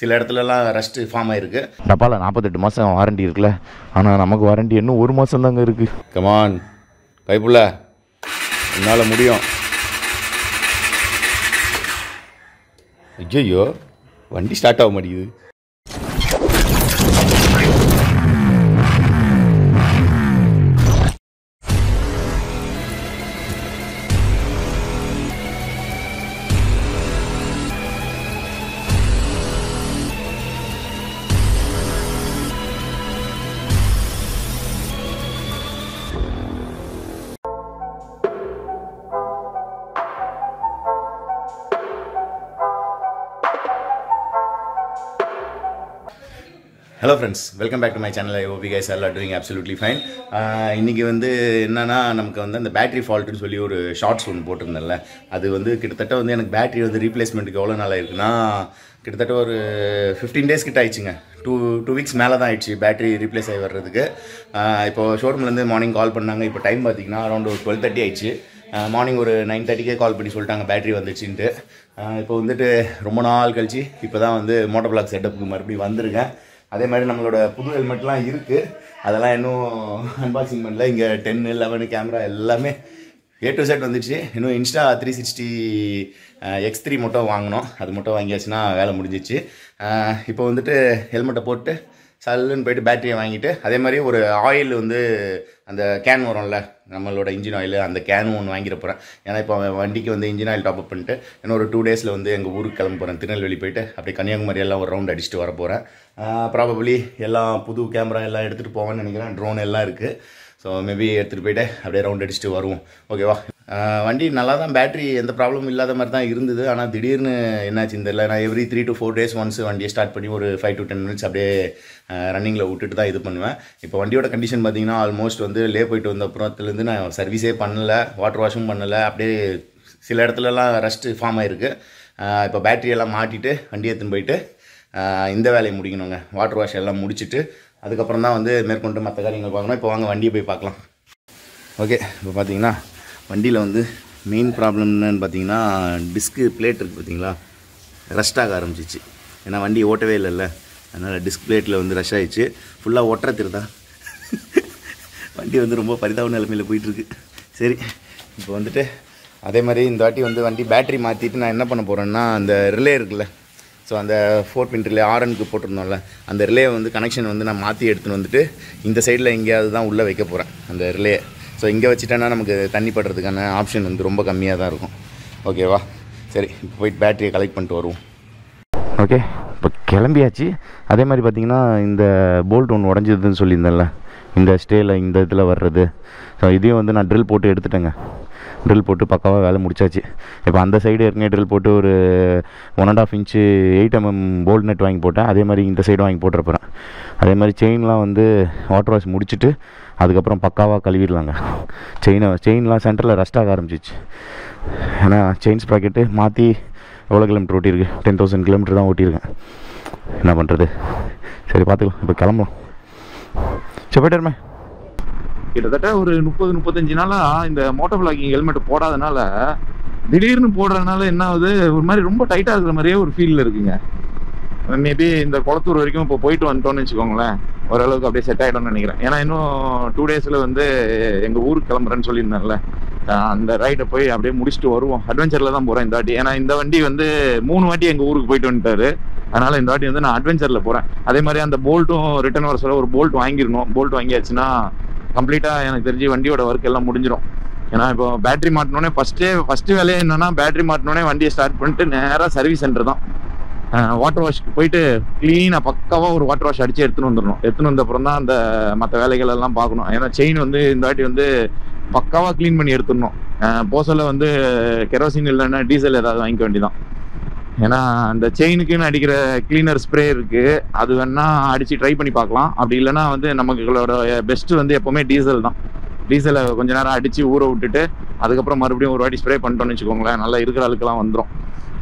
சில இடத்துலலாம் rust form ஆயிருக்கு டப்பாவில் நாற்பத்தெட்டு மாதம் வாரண்டி இருக்குல்ல ஆனால் நமக்கு வாரண்டி இன்னும் ஒரு மாதம் தாங்க இருக்குது கமான் கைப்புள்ள என்னால் முடியும் ஐயோ வண்டி ஸ்டார்ட் ஆக மாட்டேங்குது hello friends welcome back to my channel I hope guys எல்லாம் டூயிங் அப்சல்யூட்லி ஃபைன் இன்றைக்கி வந்து என்னன்னா நமக்கு வந்து அந்த பேட்டரி ஃபால்ட்டுன்னு சொல்லி ஒரு ஷார்ட்ஸ் ஒன்று போட்டிருந்தேன்ல அது வந்து கிட்டத்தட்ட வந்து எனக்கு பேட்டரி வந்து ரீப்ளேஸ்மெண்ட்டுக்கு எவ்வளோ நாள் இருக்குன்னா கிட்டத்தட்ட ஒரு ஃபிஃப்டீன் டேஸ் கிட்ட ஆயிடுச்சுங்க டூ டூ வீக்ஸ் மேலே தான் ஆயிடுச்சு பேட்டரி ரீப்ளேஸ் ஆகி வர்றதுக்கு ஆஹ் இப்போ ஷோரூம்லேருந்து மார்னிங் கால் பண்ணாங்க இப்போ டைம் பார்த்தீங்கன்னா அரௌண்ட் ஒரு டுவெல் தேர்ட்டி ஆயிடுச்சு மார்னிங் ஒரு நைன் தேர்ட்டிக்கே கால் பண்ணி சொல்லிட்டாங்க பேட்டரி வந்துச்சுன்ட்டு ஆஹ் இப்போ வந்துட்டு ரொம்ப நாள் கழிச்சு இப்போ தான் வந்து மோட்டர் பிளாக் செட்டப்புக்கு மறுபடியும் வந்திருக்கேன் அதே மாதிரி நம்மளோட புது ஹெல்மெட்லாம் இருக்குது அதெல்லாம் இன்னும் அன்பாக்சிங் பண்ணல இங்கே டென்னு லெவனு கேமரா எல்லாமே ஏ டு செட் வந்துச்சு இன்னும் Insta three sixty X three மட்டும் வாங்கினோம் அது மட்டும் வாங்கியாச்சுன்னா வேலை முடிஞ்சிச்சு அஹ் இப்போ வந்துட்டு ஹெல்மெட்டை போட்டு சல்லுன்னு போயிட்டு பேட்டரியை வாங்கிட்டு அதே மாதிரி ஒரு ஆயில் வந்து அந்த கேன் வரும்ல நம்மளோட இன்ஜின் ஆயில் அந்த கேனும் ஒன்று வாங்கிட போகிறேன் ஏன்னா இப்போ அவன் வண்டிக்கு வந்து இன்ஜின் ஆயில் டாப் அப் பண்ணிட்டு இன்னும் ஒரு டூ டேஸில் வந்து எங்கள் ஊருக்கு கிளம்ப போகிறேன் திருநெல்வேலி போயிட்டு அப்படியே கன்னியாகுமரி எல்லாம் ஒரு ரவுண்ட் அடிச்சுட்டு வர போகிறேன் ப்ராபபிளி எல்லாம் புது கேமரா எல்லாம் எடுத்துகிட்டு போவேன்னு நினைக்கிறேன் ட்ரோன் எல்லாம் இருக்குது ஸோ மேபி எடுத்துகிட்டு போயிட்டு அப்படியே ரவுண்ட் அடிச்சுட்டு வருவோம் ஓகேவா ஆஹ் வண்டி நல்லா தான் பேட்டரி எந்த ப்ராப்ளமும் இல்லாத மாதிரி தான் இருந்தது ஆனால் திடீர்னு என்னாச்சுன்னு தெரியல நான் every three to four days once வண்டியை ஸ்டார்ட் பண்ணி ஒரு ஃபைவ் டு டென் மினிட்ஸ் அப்படியே ரன்னிங்கில் விட்டுட்டு தான் இது பண்ணுவேன் இப்போ வண்டியோட கண்டிஷன் பார்த்தீங்கன்னா ஆல்மோஸ்ட் வந்து லே போயிட்டு வந்த அப்புறத்துலேருந்து நான் சர்வீஸே பண்ணல வாட்டர் வாஷும் பண்ணல அப்படியே சில இடத்துலலாம் ரஸ்ட்டு ஃபார்ம் ஆயிருக்கு ஆஹ் இப்போ பேட்டரி எல்லாம் மாட்டிட்டு வண்டி எடுத்துன்னு போயிட்டு ஆஹ் இந்த வேலையை முடிக்கணுங்க வாட்டர் வாஷ் எல்லாம் முடிச்சுட்டு அதுக்கப்புறம் தான் வந்து மேற்கொண்டு மற்ற காரியங்கள் பார்க்கணும் இப்போ வாங்க வண்டியை போய் பார்க்கலாம் ஓகே இப்போ பார்த்தீங்கன்னா வண்டியில் வந்து மெயின் ப்ராப்ளம் என்னன்னு பார்த்தீங்கன்னா டிஸ்க்கு பிளேட் இருக்குது பார்த்தீங்களா ரஸ்ட் ஆக ஆரம்பிச்சிச்சு ஏன்னா வண்டி ஓட்டவே இல்லைல்ல அதனால் டிஸ்க் பிளேட்டில் வந்து ரஷ் ஆயிடுச்சு ஃபுல்லாக ஒட்டுற திருதான் வண்டி வந்து ரொம்ப பரிதாப நிலைமையில் போயிட்டுருக்கு சரி இப்போ வந்துட்டு அதே மாதிரி இந்த வாட்டி வந்து வண்டி பேட்டரி மாற்றிட்டு நான் என்ன பண்ண போகிறேன்னா அந்த ரிலே இருக்குல்ல ஸோ அந்த ஃபோர் பின் ரிலே ஆரனுக்கு போட்டிருந்தோம்ல அந்த ரிலே வந்து கனெக்ஷன் வந்து நான் மாற்றி எடுத்துன்னு வந்துட்டு இந்த சைடில் எங்கேயாவது தான் உள்ளே வைக்க போகிறேன் அந்த ரிலே ஸோ இங்கே வச்சுட்டேன்னா நமக்கு தண்ணி படுறதுக்கான ஆப்ஷன் வந்து ரொம்ப கம்மியாக தான் இருக்கும் ஓகேவா சரி இப்போ போயிட்டு பேட்டரியை கலெக்ட் பண்ணிட்டு வருவோம் ஓகே இப்போ கிளம்பியாச்சு அதே மாதிரி பார்த்தீங்கன்னா இந்த போல்ட் ஒன்று உடஞ்சதுன்னு சொல்லியிருந்தேன்ல இந்த ஸ்டேயில் இந்த இதில் வர்றது ஸோ இதையும் வந்து நான் ட்ரில் போட்டு எடுத்துட்டேங்க ட்ரில் போட்டு பக்காவாக வேலை முடிச்சாச்சு இப்போ அந்த சைடு ஏற்கனவே ட்ரில் போட்டு ஒரு one and half inch eight mm bolt nut வாங்கி போட்டேன் அதே மாதிரி இந்த சைடு வாங்கி போட்டுருப்பேன் அதே மாதிரி செயின்லாம் வந்து வாட்டர் வாஷ் முடிச்சுட்டு அதுக்கப்புறம் பக்காவாக கழுவிடலாங்க செயினை செயின்லாம் சென்டரில் ரஸ்ட் ஆக ஆரம்பிச்சிச்சு ஏன்னா செயின் ஸ்ப்ராக்கெட்டு மாற்றி எவ்வளோ கிலோமீட்டர் ஓட்டியிருக்கு டென் தௌசண்ட் கிலோமீட்டர் தான் ஓட்டியிருக்கேன் என்ன பண்ணுறது சரி பார்த்துக்கலாம் இப்போ கிளம்பலாம் சரி போய்ட்டு கிட்டத்தட்ட ஒரு முப்பது முப்பத்தஞ்சு நாளா இந்த மோட்டோ பிளாக்கிங் ஹெல்மெட் போடாதனால திடீர்னு போடுறதுனால என்ன ஆகுது ஒரு மாதிரி ரொம்ப டைட்டா இருக்கிற மாதிரியே ஒரு ஃபீல்ல இருக்குங்க மேபி இந்த குளத்தூர் வரைக்கும் இப்போ போயிட்டு வந்துட்டோம்னு வச்சுக்கோங்களேன் ஓரளவுக்கு அப்படியே செட் ஆயிடும்னு நினைக்கிறேன் ஏன்னா இன்னும் டூ டேஸ்ல வந்து எங்க ஊருக்கு கிளம்புறேன்னு சொல்லியிருந்தேன்ல அஹ் அந்த ரைடை போய் அப்படியே முடிச்சுட்டு வருவோம் அட்வென்ச்சர்ல தான் போறேன் இந்த வாட்டி ஏன்னா இந்த வண்டி வந்து மூணு வாட்டி எங்க ஊருக்கு போயிட்டு வந்துட்டாரு அதனால இந்த வாட்டி வந்து நான் அட்வென்ச்சர்ல போறேன் அதே மாதிரி அந்த போல்ட்டும் ரிட்டர்ன் வர சொல்ல ஒரு போல்ட் வாங்கிடணும் போல்ட் வாங்கியாச்சுன்னா கம்ப்ளீட்டா எனக்கு தெரிஞ்சு வண்டியோட ஒர்க் எல்லாம் முடிஞ்சிடும் ஏன்னா இப்போ பேட்டரி மாட்டினோடனே ஃபர்ஸ்டே ஃபர்ஸ்ட் வேலையே என்னன்னா பேட்டரி மாட்டினோடனே வண்டியை ஸ்டார்ட் பண்ணிட்டு நேராக சர்வீஸ் சென்டர் தான் வாட்டர் வாஷ்க்கு போயிட்டு க்ளீனாக பக்காவாக ஒரு வாட்டர் வாஷ் அடிச்சு எடுத்துன்னு வந்துடணும் எடுத்துன்னு வந்த அப்புறம் தான் அந்த மற்ற வேலைகள் எல்லாம் பார்க்கணும் ஏன்னா செயின் வந்து இந்த வாட்டி வந்து பக்காவாக க்ளீன் பண்ணி எடுத்துடணும் போசல வந்து கெரோசின் இல்லைன்னா டீசல் ஏதாவது வாங்கிக்க வேண்டியதான் ஏன்னா அந்த செயினுக்குன்னு அடிக்கிற கிளீனர் ஸ்ப்ரே இருக்கு அது வேணா அடிச்சு ட்ரை பண்ணி பார்க்கலாம் அப்படி இல்லைன்னா வந்து நமக்கு பெஸ்ட் வந்து எப்பவுமே டீசல் தான் டீசலை கொஞ்ச நேரம் அடிச்சு ஊற விட்டுட்டு அதுக்கப்புறம் மறுபடியும் ஒரு வாட்டி ஸ்ப்ரே பண்ணிட்டோம்னு வச்சுக்கோங்களேன் நல்லா இருக்கிற அழுக்கெல்லாம் வந்துடும்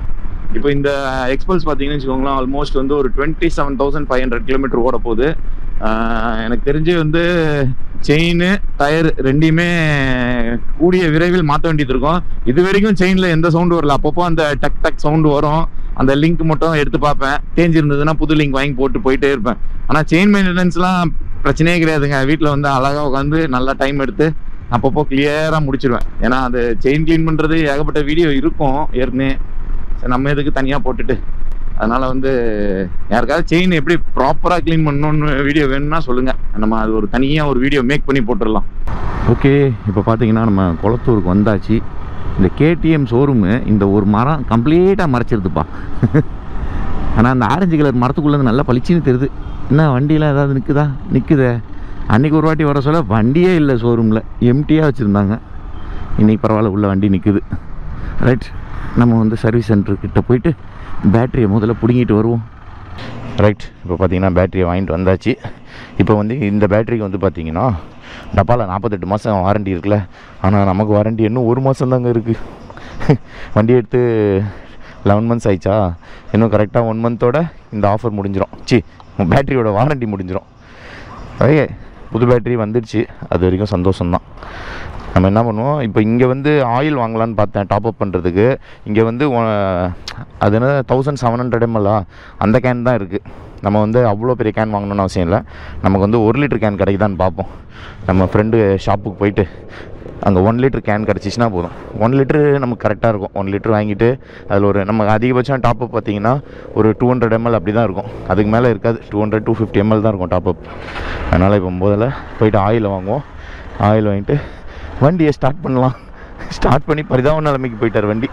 இப்போ இந்த எக்ஸ்பல்ஸ் பார்த்தீங்கன்னு வச்சுக்கோங்களேன் ஆல்மோஸ்ட் வந்து ஒரு twenty seven thousand five hundred kilometre ஓட போகுது ஆஹ் எனக்கு தெரிஞ்சு வந்து செயின் டயர் ரெண்டையுமே கூடிய விரைவில் மாற்ற வேண்டியது இருக்கும் இது வரைக்கும் செயின்ல எந்த சவுண்டு வரல அப்பப்போ அந்த டக் டக் சவுண்டு வரும் அந்த லிங்க் மட்டும் எடுத்து பார்ப்பேன் தேஞ்சிருந்ததுன்னா புது லிங்க் வாங்கி போட்டு போயிட்டே இருப்பேன் ஆனால் செயின் மெயின்டெனன்ஸ்லாம் பிரச்சனையே கிடையாதுங்க வீட்டில் வந்து அழகாக உட்காந்து நல்லா டைம் எடுத்து அப்பப்போ கிளியராக முடிச்சிருவேன் ஏன்னா அது செயின் க்ளீன் பண்ணுறது ஏகப்பட்ட வீடியோ இருக்கும் ஏற்கனவே சரி, நம்ம எதுக்கு தனியாக போட்டுட்டு அதனால வந்து யாருக்காவது செயின் எப்படி ப்ராப்பராக க்ளீன் பண்ணணும்னு வீடியோ வேணும்னா சொல்லுங்க நம்ம அது ஒரு தனியாக ஒரு வீடியோ மேக் பண்ணி போட்டுடலாம் ஓகே இப்போ பார்த்தீங்கன்னா நம்ம குளத்தூருக்கு வந்தாச்சு இந்த கேடிஎம் ஷோரூமு இந்த ஒரு மரம் கம்ப்ளீட்டாக மறைச்சிருதுப்பா ஆனால் அந்த ஆரஞ்சு கலர் மரத்துக்குள்ளே நல்லா பளிச்சுன்னு தெரியுது என்ன வண்டியெலாம் ஏதாவது நிற்குதா நிற்குதே அன்றைக்கி ஒரு வாட்டி வர சொல்ல வண்டியே இல்லை ஷோரூமில் எம்டியாக வச்சுருந்தாங்க இன்றைக்கி பரவாயில்ல உள்ள வண்டி நிற்குது ரைட் நம்ம வந்து சர்வீஸ் சென்டர்கிட்ட போயிட்டு பேட்டரியை முதல்ல பிடுங்கிட்டு வருவோம் ரைட் இப்போ பார்த்தீங்கன்னா பேட்டரியை வாங்கிட்டு வந்தாச்சு இப்போ வந்து இந்த பேட்டரிக்கு வந்து பார்த்தீங்கன்னா டப்பாவில் நாற்பத்தெட்டு மாதம் வாரண்டி இருக்குல்ல ஆனால் நமக்கு வாரண்டி இன்னும் ஒரு மாதம் தாங்க இருக்குது வண்டி எடுத்து லெவன் மந்த்ஸ் ஆயிடுச்சா இன்னும் கரெக்டாக ஒன் மந்தோட இந்த ஆஃபர் முடிஞ்சிடும் சி பேட்டரியோட வாரண்டி முடிஞ்சிடும் ஓகே புது பேட்டரி வந்துடுச்சு அது வரைக்கும் சந்தோஷம்தான் நம்ம என்ன பண்ணுவோம் இப்போ இங்கே வந்து ஆயில் வாங்கலான்னு பார்த்தேன் டாப் அப் பண்ணுறதுக்கு இங்கே வந்து ஒ- அது என்ன தௌசண்ட் செவன் ஹண்ட்ரட் எம்எல்லா அந்த கேன் தான் இருக்குது நம்ம வந்து அவ்வளோ பெரிய கேன் வாங்கணும்னு அவசியம் இல்லை நமக்கு வந்து ஒரு லிட்டர் கேன் கிடைக்குதான்னு பார்ப்போம் நம்ம ஃப்ரெண்டு ஷாப்புக்கு போயிட்டு அங்கே ஒன் லிட்டர் கேன் கிடச்சிச்சின்னா போதும் ஒன் லிட்டரு நமக்கு கரெக்டாக இருக்கும் ஒன் லிட்டர் வாங்கிட்டு அதில் ஒரு நம்ம அதிகபட்சம் டாப் அப் பார்த்தீங்கன்னா ஒரு டூ ஹண்ட்ரட் எம்எல் அப்படி தான் இருக்கும் அதுக்கு மேலே இருக்காது two hundred two fifty ml தான் இருக்கும் டாப் அப் அதனால் இப்போ முதல்ல போயிட்டு ஆயில் வாங்குவோம் ஆயில் வாங்கிட்டு வண்டியை ஸ்டார்ட் பண்ணலாம் ஸ்டார்ட் பண்ணி பரிதாப நிலைமைக்கு போயிட்டார் வண்டி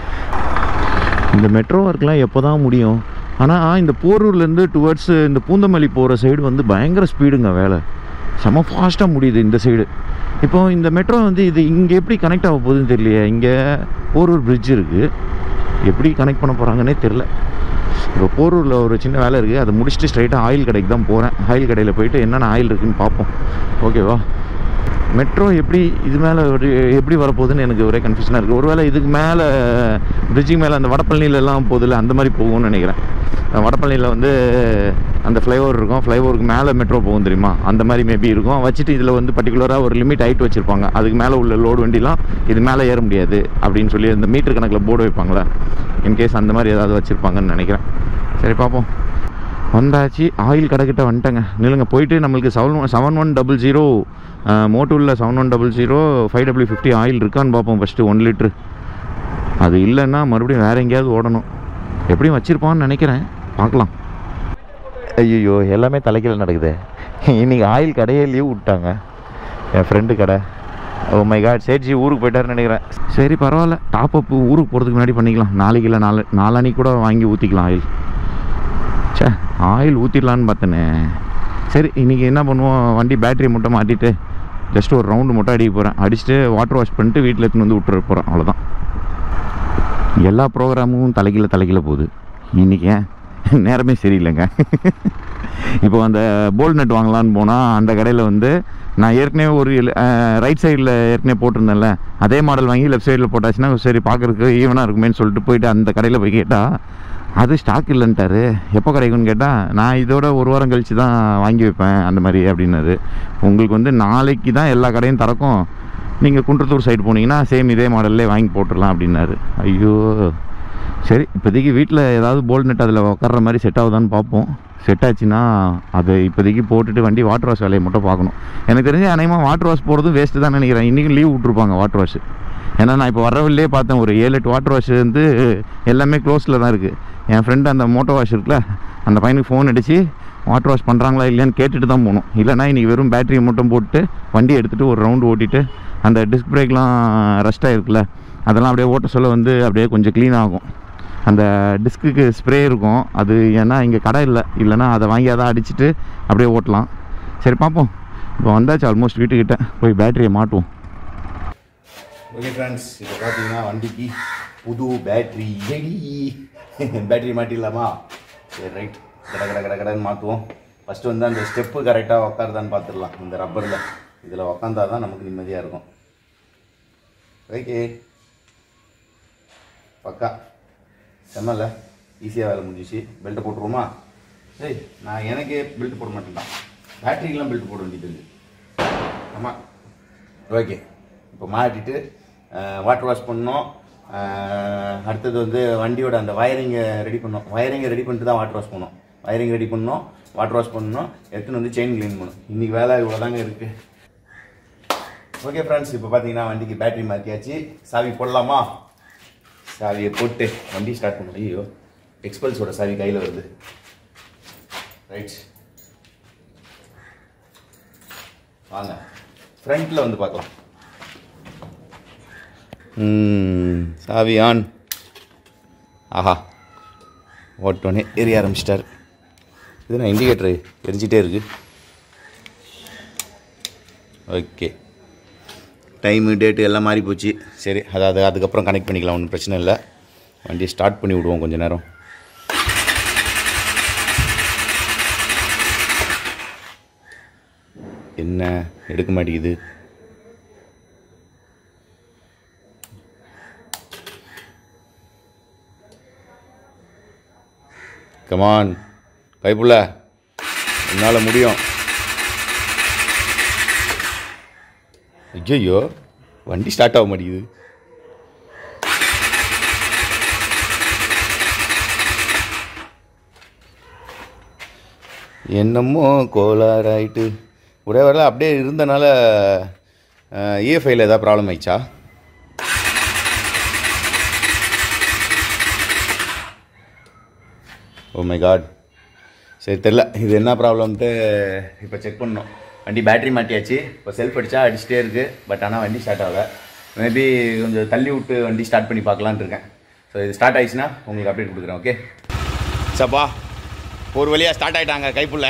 இந்த மெட்ரோ ஒர்க்லாம் எப்போ தான் முடியும் ஆனால் இந்த போரூர்லேருந்து டுவர்ட்ஸ் இந்த பூந்தமல்லி போகிற சைடு வந்து பயங்கர ஸ்பீடுங்க வேலை செம ஃபாஸ்ட்டாக முடியுது இந்த சைடு இப்போ இந்த மெட்ரோ வந்து இது இங்கே எப்படி கனெக்ட் ஆக போகுதுன்னு தெரியலையே இங்கே போரூர் பிரிட்ஜ் இருக்குது எப்படி கனெக்ட் பண்ண போகிறாங்கன்னே தெரில இப்போ போரூரில் ஒரு சின்ன வேலை இருக்குது அதை முடிச்சுட்டு ஸ்ட்ரைட்டாக ஆயில் கடைக்கு தான் போகிறேன் ஆயில் கடையில் போயிட்டு என்னென்ன ஆயில் இருக்குன்னு பார்ப்போம் ஓகேவா மெட்ரோ எப்படி இது மேலே ஒரு எப்படி வரப்போகுதுன்னு எனக்கு ஒரே கன்ஃபியூஷனாக இருக்குது ஒருவேளை இதுக்கு மேலே பிரிட்ஜுக்கு மேலே அந்த வடபழனியில எல்லாம் போகுதுல்ல அந்த மாதிரி போகும்னு நினைக்கிறேன் அஹ் வடபழனியில் வந்து அந்த ஃப்ளைஓவர் இருக்கும் ஃப்ளைஓவருக்கு மேலே மெட்ரோ போகும் தெரியுமா அந்த மாதிரி மேபி இருக்கும் வச்சுட்டு இதில் வந்து பர்டிகுலராக ஒரு லிமிட் ஹைட் வச்சுருப்பாங்க அதுக்கு மேலே உள்ள லோடு வண்டிலாம் இது மேலே ஏற முடியாது அப்படின்னு சொல்லி அந்த மீட்டர் கணக்கில் போர்டு வைப்பாங்களே இன்கேஸ் அந்த மாதிரி ஏதாவது வச்சுருப்பாங்கன்னு நினைக்கிறேன் சரி பார்ப்போம் வந்தாச்சு ஆயில் கடைக்கிட்ட வந்துட்டேங்க நில்லுங்க போயிட்டு நம்மளுக்கு seven seven one double zero மோட்டூரில் seven one double zero five W fifty oil இருக்கான்னு பார்ப்போம் ஃபஸ்ட்டு ஒன் லிட்ரு அது இல்லைன்னா மறுபடியும் வேறு எங்கேயாவது ஓடணும் எப்படியும் வச்சுருப்பான்னு நினைக்கிறேன் பார்க்கலாம் ஐயோ எல்லாமே தலைக்கீழ நடக்குது இன்னைக்கு ஆயில் கடையே லீவ் விட்டாங்க என் ஃப்ரெண்டு கடை ஓ மை காட் சேட்ஜி ஊருக்கு போயிட்டாருன்னு நினைக்கிறேன் சரி பரவாயில்ல டாப் அப் ஊருக்கு போகிறதுக்கு முன்னாடி பண்ணிக்கலாம் நாளைக்கு இல்லை நாலு நாளானிக்கு கூட வாங்கி ஊற்றிக்கலாம் ஆயில் ச்சே ஆயில் ஊற்றிடலான்னு பார்த்தேனே சரி இன்றைக்கி என்ன பண்ணுவோம் வண்டி பேட்டரி மட்டும் மாட்டிட்டு ஜஸ்ட் ஒரு ரவுண்டு மட்டும் அடிக்க போகிறேன் அடிச்சுட்டு வாட்டர் வாஷ் பண்ணிட்டு வீட்டில் எடுத்துன்னு வந்து விட்டுற போகிறேன் அவ்வளோதான் எல்லா ப்ரோக்ராமும் தலைகீழ தலைகீழ போகுது இன்றைக்கி ஏன் நேரமே சரியில்லைங்க இப்போ அந்த போல் நட் வாங்கலான்னு போனால் அந்த கடையில் வந்து நான் ஏற்கனவே ஒரு ரைட் சைடில் ஏற்கனவே போட்டிருந்தேன்ல அதே மாடல் வாங்கி லெஃப்ட் சைடில் போட்டாச்சுன்னா சரி பார்க்குறதுக்கு ஈவனாக இருக்குமேன்னு சொல்லிட்டு போயிட்டு அந்த கடையில் போய் கேட்டால் அது ஸ்டாக் இல்லைன்ட்டாரு எப்போ கிடைக்கும்னு கேட்டால் நான் இதோட ஒரு வாரம் கழித்து தான் வாங்கி வைப்பேன் அந்த மாதிரி அப்படின்னாரு உங்களுக்கு வந்து நாளைக்கு தான் எல்லா கடையும் திறக்கும் நீங்கள் குன்றத்தூர் சைடு போனீங்கன்னா சேம் இதே மாடல்லே வாங்கி போட்டுடலாம் அப்படின்னாரு ஐயோ சரி இப்போதைக்கு வீட்டில் ஏதாவது போல்ட் நெட் அதில் உட்கார்ற மாதிரி செட் ஆகுதான்னு பார்ப்போம் செட் ஆச்சுன்னா அதை இப்போதைக்கு போட்டுட்டு வண்டி வாட்டர் வாஷ் வேலையை மட்டும் பார்க்கணும் எனக்கு தெரிஞ்ச அநேகமாக வாட்டர் வாஷ் போகிறதும் வேஸ்ட்டு தான் நினைக்கிறேன் இன்றைக்கும் லீவ் விட்ருப்பாங்க வாட்டர் வாஷ் ஏன்னா நான் இப்போ வரவில்லையே பார்த்தேன் ஒரு ஏழு எட்டு வாட்டர் வாஷ் வந்து எல்லாமே க்ளோஸில் தான் இருக்குது என் ஃப்ரெண்டு அந்த மோட்டோ வாஷ் இருக்குல்ல அந்த பையனுக்கு ஃபோன் அடித்து வாட்டர் வாஷ் பண்ணுறாங்களா இல்லையான்னு கேட்டுட்டு தான் போகணும் இல்லைனா இன்றைக்கி வெறும் பேட்டரியை மட்டும் போட்டு வண்டி எடுத்துகிட்டு ஒரு ரவுண்டு ஓட்டிட்டு அந்த டிஸ்க் பிரேக்லாம் ரஸ்ட் ஆகிருக்குல்ல அதெல்லாம் அப்படியே ஓட்ட சொல்ல வந்து அப்படியே கொஞ்சம் க்ளீன் ஆகும் அந்த டிஸ்க்குக்கு ஸ்ப்ரே இருக்கும் அது ஏன்னா இங்கே கடை இல்லை இல்லைன்னா அதை வாங்கி அதை அடிச்சுட்டு அப்படியே ஓட்டலாம் சரி பார்ப்போம் இப்போ வந்தாச்சு ஆல்மோஸ்ட் வீட்டுக்கிட்ட போய் பேட்டரியை மாட்டுவோம் ஓகே ஃப்ரெண்ட்ஸ் இப்போ பார்த்தீங்கன்னா வண்டிக்கு புது பேட்ரி ரெடி பேட்டரி மாட்டிடலாமா சரி ரைட் கட கட கட கடன்னு மாற்றுவோம் ஃபஸ்ட்டு வந்து அந்த ஸ்டெப்பு கரெக்டாக உக்காருதான்னு பார்த்துடலாம் இந்த ரப்பரில் இதில் உக்காந்தா தான் நமக்கு நிம்மதியாக இருக்கும் ஓகே பக்கா செம்மல்ல ஈஸியாக வேலை முடிஞ்சிச்சு பெல்ட்டை போட்டுருவோமா ஏய் நான் எனக்கே பெல்ட் போட மாட்டேன்டா பேட்டரிக்கெலாம் பெல்ட் போட வேண்டியது இருக்கு ஆமாம் ஓகே இப்போ மாட்டிட்டு வாட்டர் வாஷ் பண்ணோம் அஹ், அடுத்தது வந்து வண்டியோட அந்த வயரிங்கை ரெடி பண்ணோம் வயரிங்கை ரெடி பண்ணிட்டு தான் வாட்டர் வாஷ் பண்ணோம் வயரிங் ரெடி பண்ணோம் வாட்டர் வாஷ் பண்ணோம் எடுத்துன்னு வந்து செயின் க்ளீன் பண்ணோம் இன்றைக்கி வேலை இவ்வளோதாங்க இருக்குது ஓகே ஃப்ரெண்ட்ஸ் இப்போ பார்த்தீங்கன்னா வண்டிக்கு பேட்டரி மாற்றியாச்சு சாவி போடலாமா சாவியை போட்டு வண்டி ஸ்டார்ட் பண்ணணும் ஐயோ எக்ஸ்பல்ஸோட சாவி கையில் வருது ரைட் வாங்க ஃப்ரண்ட்டில் வந்து பார்க்கலாம் ம், சாவி ஆன் ஆஹா ஓட்டோன்னே எரிய ஆரம்பிச்சிட்டார் இது நான் இண்டிகேட்டர் எரிஞ்சிட்டே இருக்கு ஓகே டைமு டேட்டு எல்லாம் மாறி போச்சு சரி அதாவது அதுக்கப்புறம் கனெக்ட் பண்ணிக்கலாம் ஒன்றும் பிரச்சனை இல்லை வண்டியை ஸ்டார்ட் பண்ணி விடுவோம் கொஞ்ச நேரம் என்ன எடுக்க மாட்டேங்குது கமான் கைப்புள்ள என்னால் முடியும் ஐயோ வண்டி ஸ்டார்ட் ஆக மாட்டேங்குது என்னமோ கோளாறாயிட்டு ஒரே வரல அப்படியே இருந்தனால இஎஃப்ஐயில் ஏதாவது ப்ராப்ளம் ஆயிடுச்சா ஓ மை காட் சரி தெரில இது என்ன ப்ராப்ளம்ட்டு இப்போ செக் பண்ணோம் வண்டி பேட்டரி மாட்டியாச்சு இப்போ செல்ஃப் அடித்தா அடிச்சிட்டே இருக்குது பட் ஆனால் வண்டி ஸ்டார்ட் ஆகலை மேபி கொஞ்சம் தள்ளி விட்டு வண்டி ஸ்டார்ட் பண்ணி பார்க்கலான்ட்டு இருக்கேன் ஸோ இது ஸ்டார்ட் ஆயிடுச்சுன்னா உங்களுக்கு அப்டேட் கொடுக்குறேன் ஓகே சப்பா ஒரு வழியாக ஸ்டார்ட் ஆகிட்டாங்க கைப்புள்ள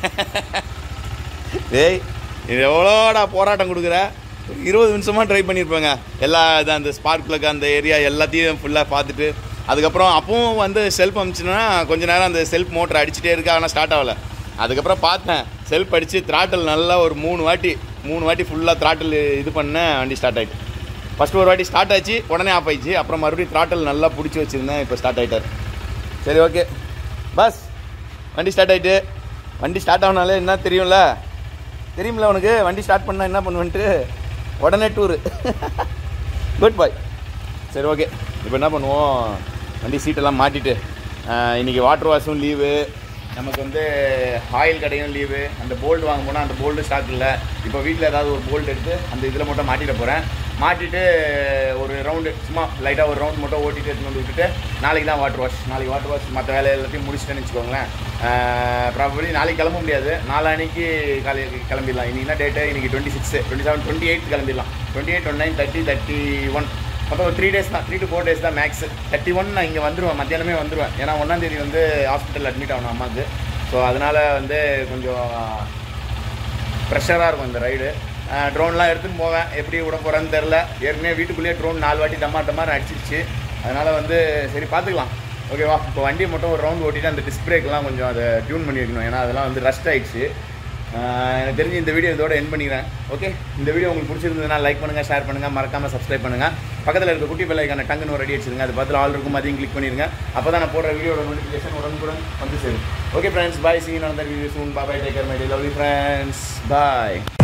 டேய் இது எவ்வளோடா போராட்டம் கொடுக்குற ஒரு இருபது நிமிஷமாக ட்ரை பண்ணியிருப்பேங்க எல்லா இது அந்த ஸ்பார்க் plug அந்த ஏரியா எல்லாத்தையும் ஃபுல்லாக பார்த்துட்டு அதுக்கப்புறம் அப்பவும் வந்து செல்ஃப் அமிச்சுன்னா கொஞ்ச நேரம் அந்த செல்ஃப் மோட்டர் அடிச்சுட்டே இருக்கு ஆனால் ஸ்டார்ட் ஆகலை அதுக்கப்புறம் பார்த்தேன் செல்ஃப் அடித்து த்ராட்டில் நல்லா ஒரு மூணு வாட்டி மூணு வாட்டி ஃபுல்லாக த்ராட்டில் இது பண்ணேன் வண்டி ஸ்டார்ட் ஆகிட்டு ஃபஸ்ட்டு ஒரு வாட்டி ஸ்டார்ட் ஆச்சு உடனே ஆஃப் ஆயிடுச்சு அப்புறம் மறுபடியும் த்ராட்டில் நல்லா பிடிச்சி வச்சுருந்தேன் இப்போ ஸ்டார்ட் ஆகிட்டார் சரி ஓகே பஸ் வண்டி ஸ்டார்ட் ஆகிட்டு வண்டி ஸ்டார்ட் ஆகினாலே என்ன தெரியும்ல தெரியும்ல உனக்கு வண்டி ஸ்டார்ட் பண்ணால் என்ன பண்ணுவேன்ட்டு உடனே டூரு குட் பாய் சரி ஓகே இப்போ என்ன பண்ணுவோம் வண்டி சீட்டெல்லாம் மாட்டிட்டு ஆஹ், இன்னைக்கு வாட்டர் வாஷும் லீவு நமக்கு வந்து ஆயில் கடையும் லீவு அந்த போல்ட் வாங்க போனால் அந்த போல்டு ஸ்டாக் இல்லை இப்போ வீட்டில் ஏதாவது ஒரு போல்ட் எடுத்து அந்த இதில் மட்டும் மாட்டிட போகிறேன் மாட்டிட்டு ஒரு ரவுண்டு சும்மா லைட்டாக ஒரு ரவுண்ட் மட்டும் ஓட்டிட்டு எடுத்துன்னு வந்து விட்டுட்டு நாளைக்கு தான் வாட்டர் வாஷ் நாளைக்கு வாட்டர் வாஷ் மற்ற வேலை எல்லாத்தையும் முடிச்சிட்டேன்னு வச்சுக்கோங்களேன் ப்ராபபிளி நாளைக்கு கிளம்ப முடியாது நாளானிக்கு காலை கிளம்பிடலாம் இன்னைக்கு டேட்டு இன்னைக்கு twenty six twenty seven twenty eight கிளம்பிடலாம் twenty eight twenty nine thirty thirty one மொத்தம் ஒரு த்ரீ டேஸ் தான் த்ரீ டு ஃபோர் டேஸ் தான் மேக்ஸ் தேர்ட்டி ஒன் நான் இங்கே வந்துடுவேன் மத்தியானமே வந்துடுவேன் ஏன்னா ஒன்றாந்தேதி வந்து ஹாஸ்பிட்டல் அட்மிட் ஆகணும் அம்மாவுக்கு ஸோ அதனால் வந்து கொஞ்சம் ப்ரெஷராக இருக்கும் இந்த ரைடு ட்ரோன்லாம் எடுத்துன்னு போவேன் எப்படி விட போகிறேன்னு தெரில ஏற்கனவே வீட்டுக்குள்ளேயே ட்ரோன் நாலு வாட்டி டமா டமார் அடிச்சிருச்சு அதனால் வந்து சரி பார்த்துக்கலாம் ஓகேவா இப்போ வண்டியை மட்டும் ஒரு ரவுண்ட் ஓட்டிட்டு அந்த டிஸ்க் பிரேக்லாம் கொஞ்சம் அதை டியூன் பண்ணி வைக்கணும் ஏன்னா அதெல்லாம் வந்து ரஸ்ட் ஆயிடுச்சு ஆஹ் எனக்கு தெரிஞ்சு இந்த வீடியோ இதோட என் பண்ணிக்கிறேன் ஓகே இந்த வீடியோ உங்களுக்கு பிடிச்சிருந்ததுன்னா லைக் பண்ணுங்கள் ஷேர் பண்ணுங்கள் மறக்காமல் சப்ஸ்கிரைப் பண்ணுங்கள் பக்கத்தில் இருக்க குட்டி பிள்ளைக்கான டங்குன்னு ஒரு ரெடி அடிச்சிருங்க அது பார்த்து ஆள் இருக்கும் அதையும் கிளிக் பண்ணிருங்க அப்போ தான் நான் போடுற வீடியோட நோட்டிஃபிகேஷன் உடனுக்குடன் வந்து சேரும் ஓகே ஃப்ரெண்ட்ஸ் பாய் சீன் அந்த video soon bye take care my dear lovely friends bye